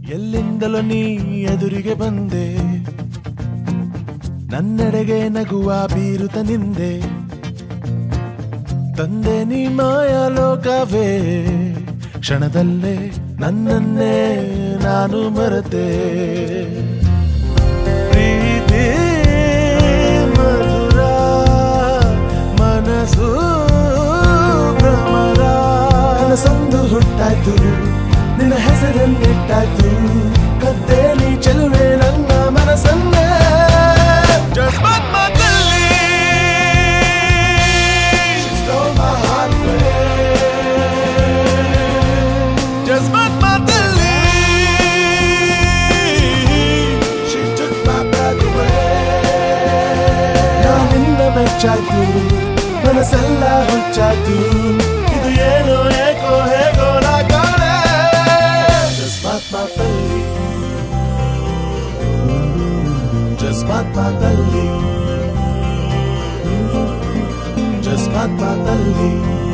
ಎಲ್ಲಿಂದಲೋ ನೀ ಎದುರಿಗೆ ಬಂದೆ ನನ್ನೆಡೆಗೆ ನಗುವ ಬೀರುತ ನಿಂದೆ ತಂದೆ ನೀ ಮಾಯಾ ಲೋಕವೇ ಕ್ಷಣದಲ್ಲೇ ನನ್ನನ್ನೇ ನಾನು ಮರೆತೆ ಪ್ರೀತಿ ಮಧುರ ಮನಸ್ಸು ಭ್ರಮರ ಕನಸೊಂದು ಹುಟ್ಟಾಯ್ತು ನಿನ್ನ ಹೆಸರನ್ನಿಟ್ಟಾಯ್ತು ಕದ್ದೆ ನೀ ಚೆಲುವೆ ನನ್ನ ಮನಸ್ಸನ್ನೇ ಜಸ್ಮತ್ಮದಲ್ಲಿ She stole my heart away. ಜಸ್ಮತ್ಮದಲ್ಲಿ She took my breath away. ನಾನಿನ್ನ ಮೆಚ್ಚಾಯ್ತು ಮನಸ್ಸೆಲ್ಲ ಹುಚ್ಚಾಯ್ತು ಇದು ಏನು ಏಕೋ ಹೇಗೋ ನಾ ಕಾಣೆ ಜಸ್ಮಾತ್ಮದಲ್ಲಿ ಜಸ್ಮಾತ್ಮದಲ್ಲಿ ಜಸ್ಮಾತ್ಮದಲ್ಲಿ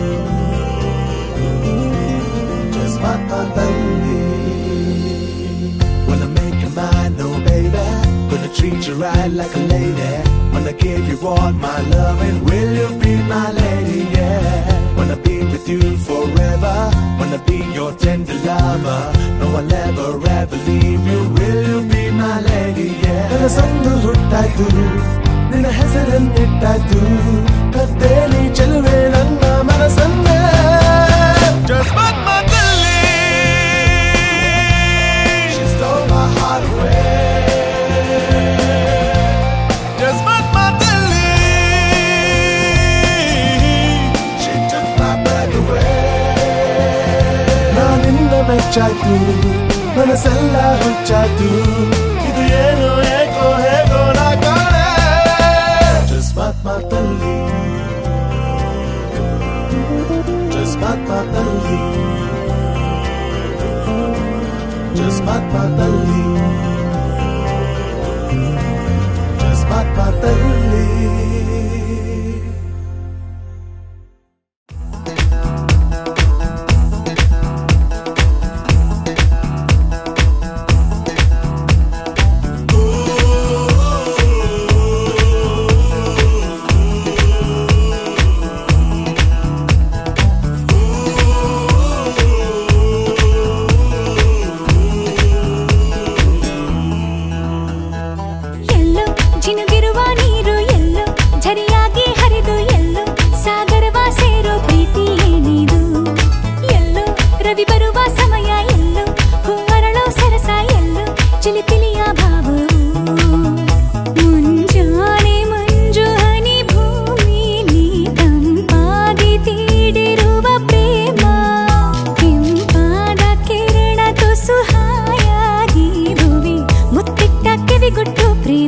ಜಸ್ಮಾತ್ಮದಲ್ಲಿ Wanna make you mine, no baby. Gonna treat you right like a lady. Wanna give you all my love and will you be my lady? Yeah. Wanna be with you forever. Wanna be your tender lover. No one ever ever leave you. Will you be my lady? Yeah. ಕನಸೊಂದು ಹುಟ್ಟಾಯ್ತು ನಿನ್ನ ಹೆಸರನ್ನಿಟ್ಟಾಯ್ತು ಕದ್ದೆ ನೀ ಚೆಲುವೆ ನನ್ನ ಮನಸ್ಸನ್ನೇ ಜಸ್ಮತ್ಮದಲ್ಲಿ She stole my heart away. ಜಸ್ಮತ್ಮದಲ್ಲಿ She took my breath away. ನಾನಿನ್ನ ಮೆಚ್ಚಾಯ್ತು ಮನಸ್ಸೆಲ್ಲ ಹುಚ್ಚಾಯ್ತು ಇದು ಏನು ಏಕೋ ಹೇಗೋ ನಾ ಕಾಣೆ ಜಸ್ಮಾತ್ಮದಲ್ಲಿ ಜಸ್ಮಾತ್ಮದಲ್ಲಿ ಜಸ್ಮಾತ್ಮದಲ್ಲಿ ಜಸ್ಮಾತ್ಮದಲ್ಲಿ ಎಲ್ಲೋ ಜಿನುಗಿರುವ ನೀರು ಎಲ್ಲೋ ಝರಿಯಾಗಿ ಹರಿದು ಎಲ್ಲೋ ಸಾಗರವ ಸೇರೋ ಪ್ರೀತಿ ಏನಿದು ಎಲ್ಲೋ ರವಿ ಬರುವ ಸಮಯ ಎಲ್ಲೋ ಹೂವರಳೋ ಸರಸ ಎಲ್ಲೋ ಚಿಲಿಪಿಲಿಯ ಭಾವವು ಮುಂಜಾನೆ ಮಂಜು ಹನಿ ಭೂಮಿಲಿ ತಂಪಾಗಿ ತೀಡಿರುವ ಪ್ರೇಮ ಕೆಂಪಾದ ಕಿರಣ ತುಸು ಹಾಯಾಗಿ ಭುವಿ ಮುತ್ತಿಟ್ಟ ಕಿವಿಗೊಟ್ಟು ಪ್ರೇಮ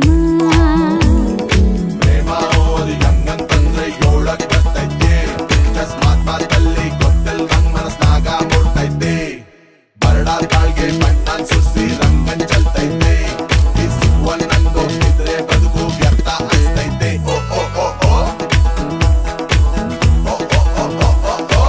ಪ್ರೇಮ ಓದಿ ಹಂಗಂತಂದ್ರೆ ಏಳಕ್ ಬರ್ತೈತೆ ಅಕಸ್ಮಾತ್ ಮಾತಲ್ಲಿ ಗೊತ್ತಿಲ್ದಂಗ್ ಮನಸ್ನಾಗ ಮೂಡ್ತೈತೆ ಬರಡ ತಾಳ್ಗೆ ಬಣ್ಣ ಸುರ್ಸಿ ರಂಗನ್ ಚಲ್ತೈತೆ ಈ ಸಿಗುವಲ್ ನಂಗೋಷ್ಟಿದ್ರೆ ಬದುಕು ವ್ಯರ್ಥ ಅನ್ಸ್ತೈತೆ ಓ ಓ ಓ ಓ ಓ ಓ ಓ ಓ ಓ ಓ.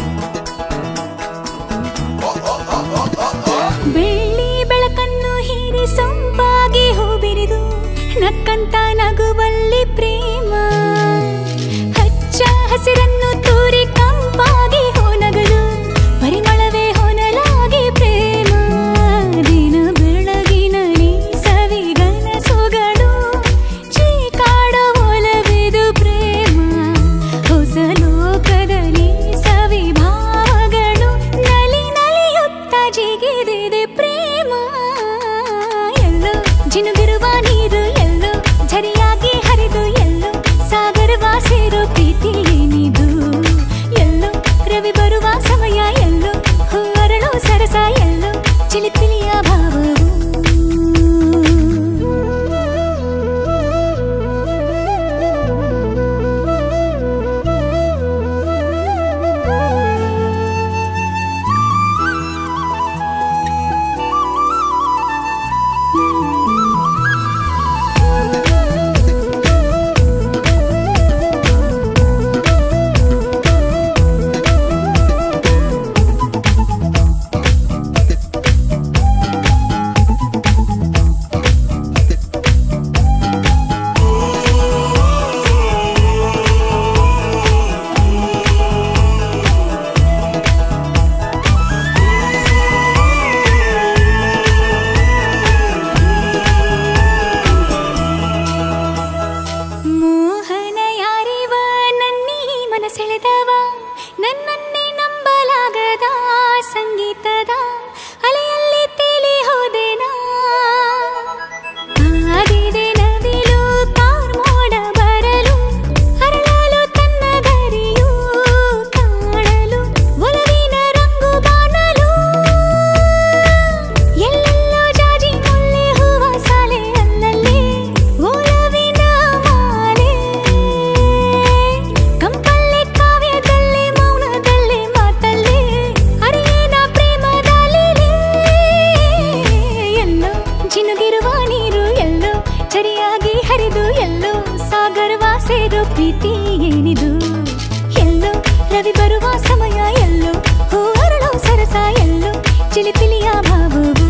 ಓ ಓ ಓ ಓ ಓ ಓ. ಬೆಳ್ಳಿ ಬೆಳಕನ್ನು ಹೀರಿ ಸೊಂಪಾಗಿ ಹೂ ಬಿರಿದು ನಕ್ಕಂತ ನಗುವಲ್ಲಿ ಪ್ರೇಮ ಹಚ್ಚ ಹಸಿರನ್ನು ತೂರಿ ಕಂಪಾಗಿ ಹೋನಗಲು ಪರಿಮಳವೇ ಹೊನಲಾಗಿ ಪ್ರೇಮ ದಿನ ಬೆಳಗಿನಲ್ಲಿ ಸವಿಗನ ಸೊಗಡು ಚೀಕಾಡ ಒಲವಿದು ಪ್ರೇಮ ಹೊಸ ಲೋಕದಲ್ಲಿ ಸವಿಭಾವಗಳು ನಲಿ ನಲಿಯುತ್ತ ಜಿಗಿದಿದೆ ಪ್ರೇಮ ಎಲ್ಲೋ ಜಿನುಗಿರುವ ನೀರು ಎಲ್ಲೋ ಝರಿಯಾಗಿ ಹರಿದು ಎಲ್ಲೋ ಸಾಗರವ ಸೇರೋ ಪ್ರೀತಿ ಏನಿದು ಎಲ್ಲೋ ರವಿ ಬರುವ ಸಮಯ ಎಲ್ಲೋ ಹೂವರಳೋ ಸರಸ ಎಲ್ಲೋ ಚಿಲಿಪಿಲಿಯ ಭಾವವು ಪ್ರೀತಿ ಏನಿದು ಎಲ್ಲೋ ರವಿ ಬರುವ ಸಮಯ ಎಲ್ಲೋ ಹೂರಳೋ ಸರಸ ಎಲ್ಲೋ ಚಿಲಿಪಿಲಿಯ ಭಾವವು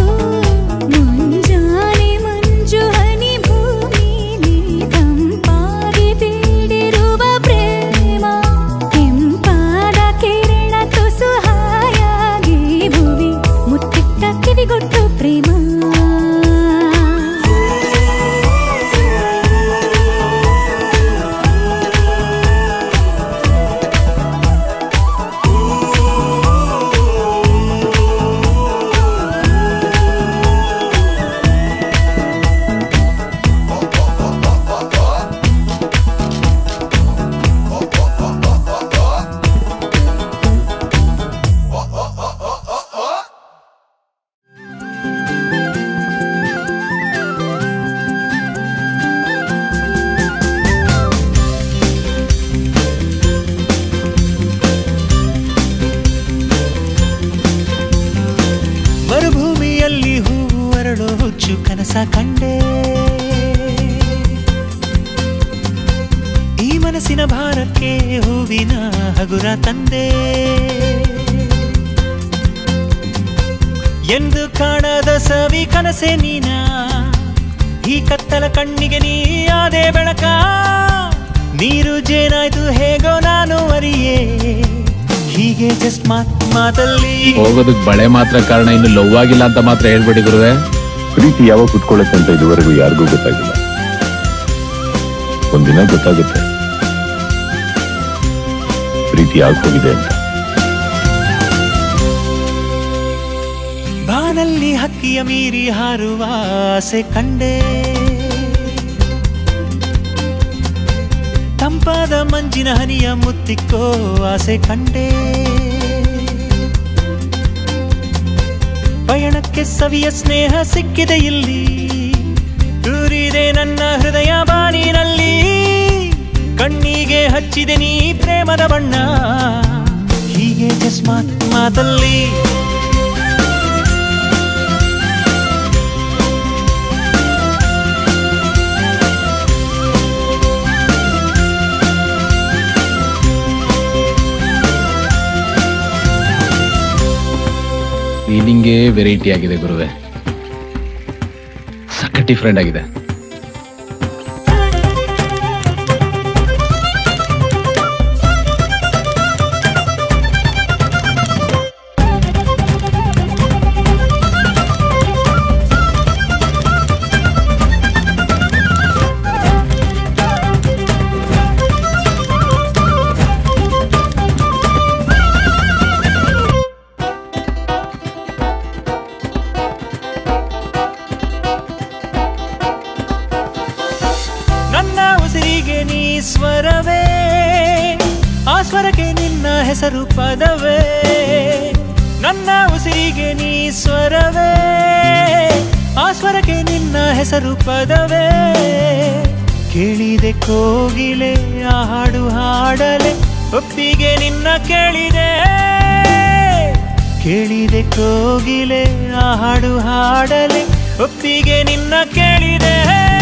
ಮುಂಜಾನೆ ಮಂಜು ಹನಿ ಭೂಮಿಲಿ ತಂಪಾಗಿ ಬೇಡಿರುವ ಪ್ರೇಮ ಕೆಂಪಾದ ಕಿರಣ ತುಸು ಹಾಯಾಗಿ ಭೂಮಿ ಮುತ್ತಿಟ್ಟ ಕಿವಿಗೊಟ್ಟು ಪ್ರೇಮ ಮರುಭೂಮಿಯಲ್ಲಿ ಹೂವು ಅರಳೋ ಹುಚ್ಚು ಕನಸ ಕಂಡೆ ಈ ಮನಸ್ಸಿನ ಭಾರಕ್ಕೆ ಹೂವಿನ ಹಗುರ ತಂದೆ ಎಂದು ಕಾಣದ ಸವಿ ಕನಸೆ ನೀನ ಈ ಕತ್ತಲ ಕಣ್ಣಿಗೆ ನೀ ಆದೆ ಬೆಳಕ ನೀರು ಜೇನಾಯ್ತು ಹೇಗೋ ನಾನು ಅರಿಯೇ ಹೀಗೆ ಜಸ್ಟ್ ಮಾತ್ ಮಾತಲ್ಲಿ ಹೋಗೋದಕ್ ಬಳೆ ಮಾತ್ರ ಕಾರಣ ಇನ್ನು ಲವ್ ಆಗಿಲ್ಲ ಅಂತ ಮಾತ್ರ ಹೇಳ್ಬೇಡಿ ಗುರುವೆ ಪ್ರೀತಿ ಯಾವಾಗ ಕುತ್ಕೊಳ್ಳುತ್ತೆ ಅಂತ ಇದುವರೆಗೂ ಯಾರಿಗೂ ಗೊತ್ತಾಗಿಲ್ಲ ಒಂದಿನ ಗೊತ್ತಾಗುತ್ತೆ ಪ್ರೀತಿ ಯಾಕೆ ಹೋಗಿದೆ ಅಂತ ಬಾನಲ್ಲಿ ಹಕ್ಕಿಯ ಮೀರಿ ಹಾರುವ ಆಸೆ ಕಂಡೆ ತಂಪಾದ ಮಂಜಿನ ಹನಿಯ ಮುತ್ತಿಕ್ಕೋ ಆಸೆ ಕಂಡೆ ಪಯಣಕ್ಕೆ ಸವಿಯ ಸ್ನೇಹ ಸಿಕ್ಕಿದೆ ಇಲ್ಲಿ ದೂರಿದೆ ನನ್ನ ಹೃದಯ ಬಾನಿನಲ್ಲಿ ಕಣ್ಣಿಗೆ ಹಚ್ಚಿದೆ ನೀ ಪ್ರೇಮದ ಬಣ್ಣ ಹೀಗೆ ಜಸ್ಟ್ ಮಾತ್ ಮಾತಲ್ಲಿ ಫೀಲಿಂಗೇ ವೆರೈಟಿ ಆಗಿದೆ ಗುರುವೆ ಸಕ್ಕ ಡಿಫ್ರೆಂಟ್ ಆಗಿದೆ ನನ್ನ ಉಸಿರಿಗೆ ನೀ ಸ್ವರವೇ ಆ ಸ್ವರಕ್ಕೆ ನಿನ್ನ ಹೆಸರು ಪದವೇ ನನ್ನ ಉಸಿರಿಗೆ ನೀ ಸ್ವರವೇ ಆ ಸ್ವರಕ್ಕೆ ನಿನ್ನ ಹೆಸರು ಪದವೇ ಕೇಳಿದೆ ಕೋಗಿಲೆ ಆ ಹಾಡು ಹಾಡಲೆ ಒಪ್ಪಿಗೆ ನಿನ್ನ ಕೇಳಿದೆ ಕೇಳಿದೆ ಕೋಗಿಲೆ ಆ ಹಾಡು ಹಾಡಲೆ ಒಪ್ಪಿಗೆ ನಿನ್ನ ಕೇಳಿದೆ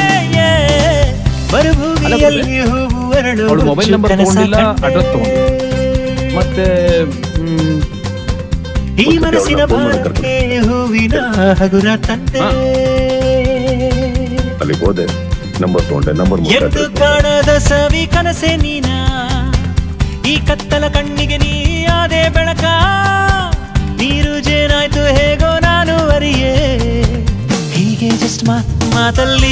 ಮರುಭೂಮಿಯಲ್ಲಿ ಹೂವು ಅರಳು ಅವಳು ಮೊಬೈಲ್ ನಂಬರ್ ಕನಸ ತಗೊಂಡಿಲ್ಲ ಕಂಡೆ. ಅಡ್ರೆಸ್ ತಗೊಂಡಿಲ್ಲ ಮತ್ತೆ ಮ್, ಈ ಮನಸ್ಸಿನ ಭಾರಕ್ಕೆ ಹೂವಿನ ಹಗುರ ತಂದೆ ಹಾ. ಅಲ್ಲಿಗೆ ಹೋದೆ ನಂಬರ್ ತಗೊಂಡೆ ನಂಬರ್ ಎಂದು ಕಾಣದ ಸವಿ ಕನಸೆ ನೀನ ಈ ಕತ್ತಲ ಕಣ್ಣಿಗೆ ನೀ ಆದೆ ಬೆಳಕ ನೀರು ಜೇನಾಯ್ತು ಹೇಗೋ ನಾನು ಅರಿಯೇ ಹೀಗೆ ಜಸ್ಟ್ ಮಾತ್ ಮಾತಲ್ಲಿ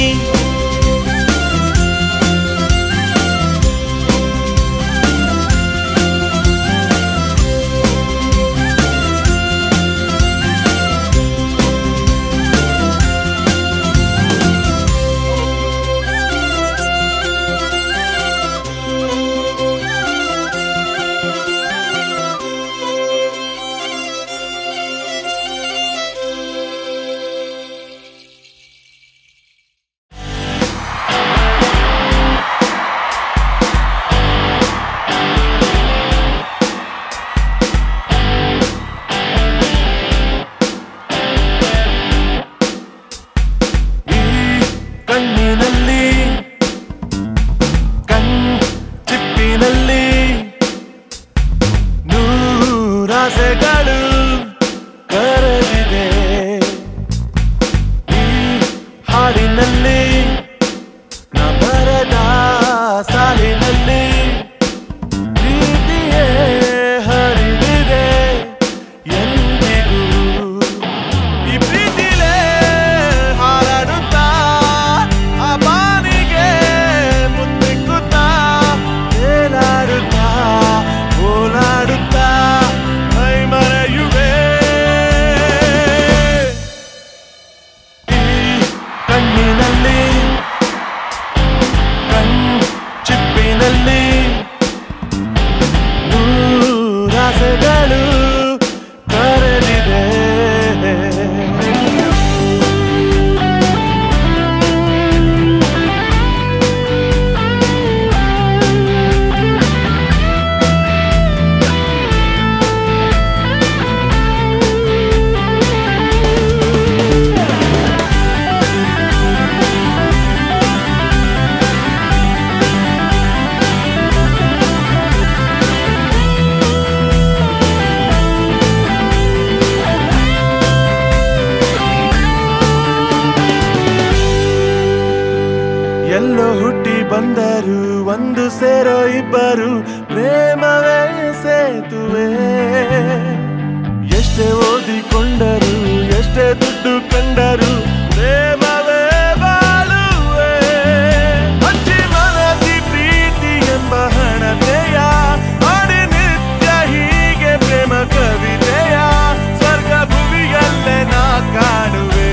ಬಂದರು ಒಂದು ಸೇರೋ ಇಬ್ಬರು ಪ್ರೇಮವೇ ಸೇತುವೆ ಎಷ್ಟೇ ಓದಿಕೊಂಡರು ಎಷ್ಟೇ ದುಡ್ಡು ಕಂಡರು ಪ್ರೇಮವೇ ಬಾಳುವೆ ಹಚ್ಚಿ ಮನದಿ ಪ್ರೀತಿ ಎಂಬ ಹಣತೆಯ ಮಾಡಿ ನಿತ್ಯ ಹೀಗೆ ಪ್ರೇಮ ಕವಿತೆಯ ಸ್ವರ್ಗ ಭುವಿಯಲ್ಲೇ ನಾ ಕಾಣುವೆ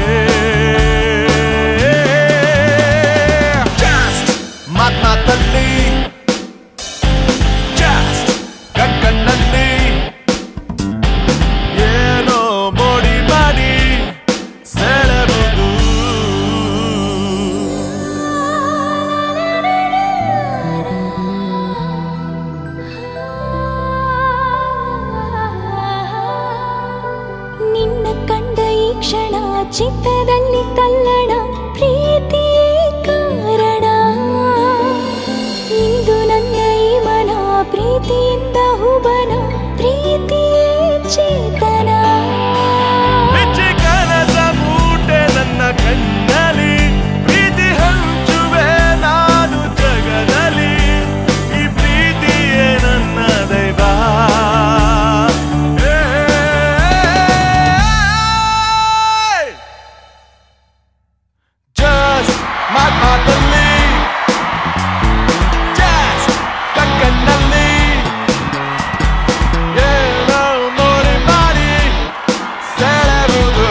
Just ಮಾತ್ ಮಾತಲ್ಲಿ Just ಕಣ್ ಕಣ್ಣಲ್ಲಿ ಏನೋ ಮೋಡಿ ಮಾಡಿ ಸೆಳೆವುದು ನಿನ್ನ ಕಂಡ ಈ ಕ್ಷಣ ಚಿತ್ತದಲ್ಲಿ ತಲ್ಲಣ ಪ್ರೀತಿ ಕಾರಣ ಇಂದು ನನ್ನ ಈ ಮನ ಪ್ರೀತಿಯಿಂದ ಹುಬನ ಪ್ರೀತಿ ಚೇತನ ಬಿಚ್ಚಿ ಕನಸ ಮೂಟೆ ನನ್ನ ಕಣ್ಣಲ್ಲಿ ಪ್ರೀತಿ ಹಂಚುವೆ ನಾನು ಜಗದಲ್ಲಿ ಈ ಪ್ರೀತಿಯೇ ನನ್ನ ದೈವ ಜಸ್ಟ್ ಮಾತ್ ಮಾತಲ್ಲಿ ಜಸ್ಟ್ ಕಣ್ಣಲ್ಲಿ ಏನೋ ನೋಡಿ ಮಾಡಿ ಸೆಳೆವುದು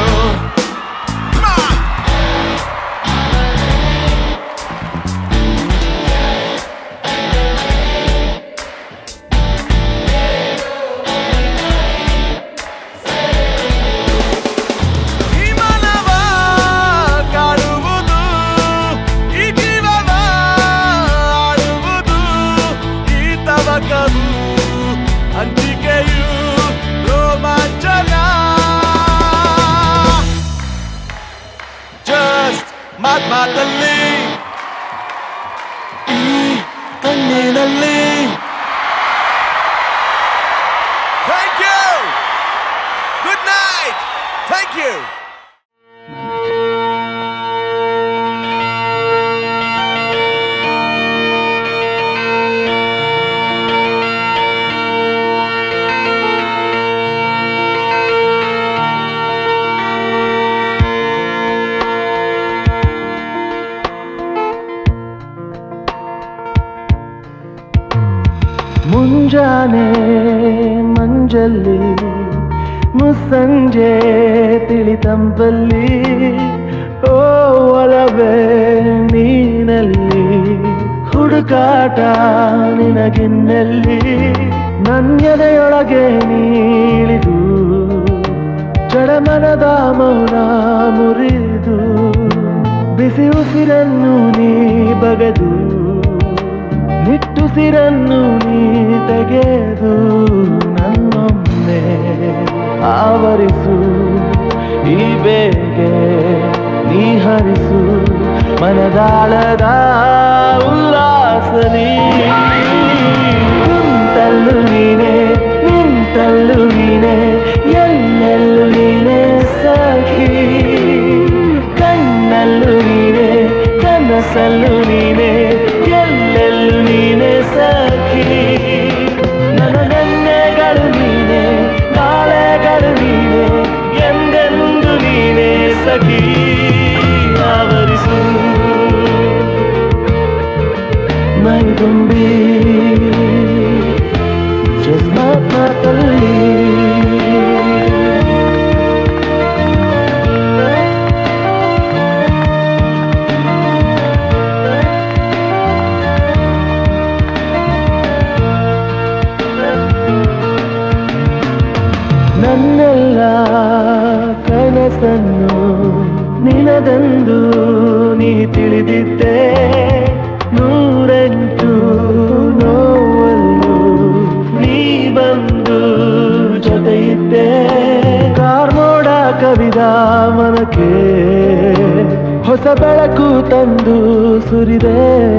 ಈ ಮನವ ಕಾಡುವುದು ಈ ಜೀವನ ಆಡುವುದು ಈ ತವಕವು ಹಂಚಿಕೆಯು ರೋಮಾಂಚನ ಜಸ್ಟ್ ಮಾತ್ ಮಾತಲ್ಲಿ ಈ ಕಣ್ಣಿನಲ್ಲಿ thank you good night thank you ಮುಂಜಾನೆ ಮಂಜಲ್ಲಿ ಮುಸ್ಸಂಜೆ ತಿಳಿತಂಪಲ್ಲಿ ಓ ಒಲವೇ ನೀನಲ್ಲಿ ಹುಡುಕಾಟ ನಿನಗಿನ್ನಲ್ಲಿ ನನ್ಯದೆಯೊಳಗೆ ನೀಳಿದು ಜಡಮನದ ಮೌನ ಮುರಿದು ಬಿಸಿ ಉಸಿರನ್ನು ನೀ ಬಗೆದು ನಿಟ್ಟುಸಿರನ್ನು ನೀ ತೆಗೆದು ನನ್ನೊಮ್ಮೆ ಆವರಿಸು ಈ ಬೇಗೆ ನೀ ಹರಿಸು ಮನದಾಳದ ಉಲ್ಲಾಸ ನೀ ಕುಂತಲ್ಲು ನೀನೆ ನಿಂತಲ್ಲು ನೀನೆ ಎಲ್ಲೆಲ್ಲೂ ನೀನೆ ಸಖಿ ಕಣ್ಣಲ್ಲೂ ನೀನೆ ಕನಸಲ್ಲೂ ನೀನೆ ಎಲ್ಲೆಲ್ಲೂ ನೀನೆ ಸಖಿ ನನ್ನ ನೆನ್ನೆಗಳು ನೀನೆ ನಾಳೆಗಳು ನೀನೆ ಎಂದೆಂದು ನೀನೆ ಸಖಿ ಆವರಿಸು ಮೈ ತುಂಬಿ ಜಸ್ಮಾತ್ಮದಲ್ಲಿ ನನ್ನೆಲ್ಲ ಕನಸನ್ನು ನಿನದೆಂದು ನೀ ತಿಳಿದಿದ್ದೆ ನೂರೆಂಟು ನೋವಲ್ಲೂ ನೀ ಬಂದು ಜೊತೆಯಿದ್ದೆ ಕಾರ್ಮೋಡ ಕವಿದ ಮನಕ್ಕೆ ಹೊಸ ಬೆಳಕು ತಂದು ಸುರಿದೆ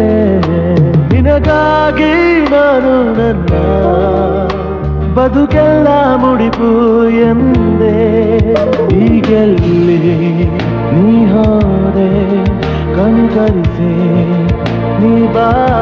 ನಿನಗಾಗಿ ನಾನು ನನ್ನ ಬದುಕೆಲ್ಲ ಮುಡಿಪು ಎಂದೆ ಈಗೆಲ್ಲಿ ನೀ ಹೋದೆ ಕನಿಕರಿಸಿ ನೀ ಬಾ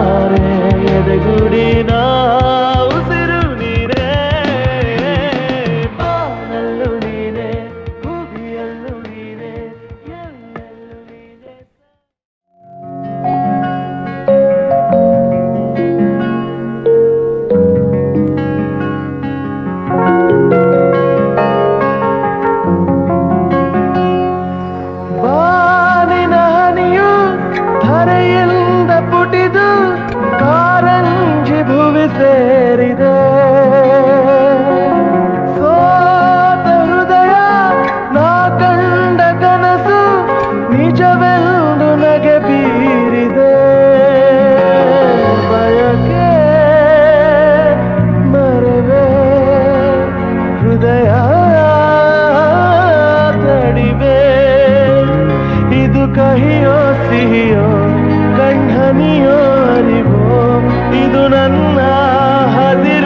ಬಾನಿನ ಹನಿಯು ಧರೆಯಿಂದ ಪುಟಿದು ಕಾರಂಜಿ ಭುವಿ ಸೇರಿದೆ ಸೋತ ಹೃದಯ ನಾ ಕಂಡ ಕನಸು ನಿಜವೆಂದು ನಗೆ ಬೀರಿದೆ ಬಯಕೆ ಮರವೇ ಹೃದಯ ತಡಿವೆ ಇದು ಕಹಿಯೋ ಸಿಹಿಯೋ ಕಣ್ಹನಿಯೋ ಅರಿವೋ ಇದು ನನ್ನ ಹದಿರು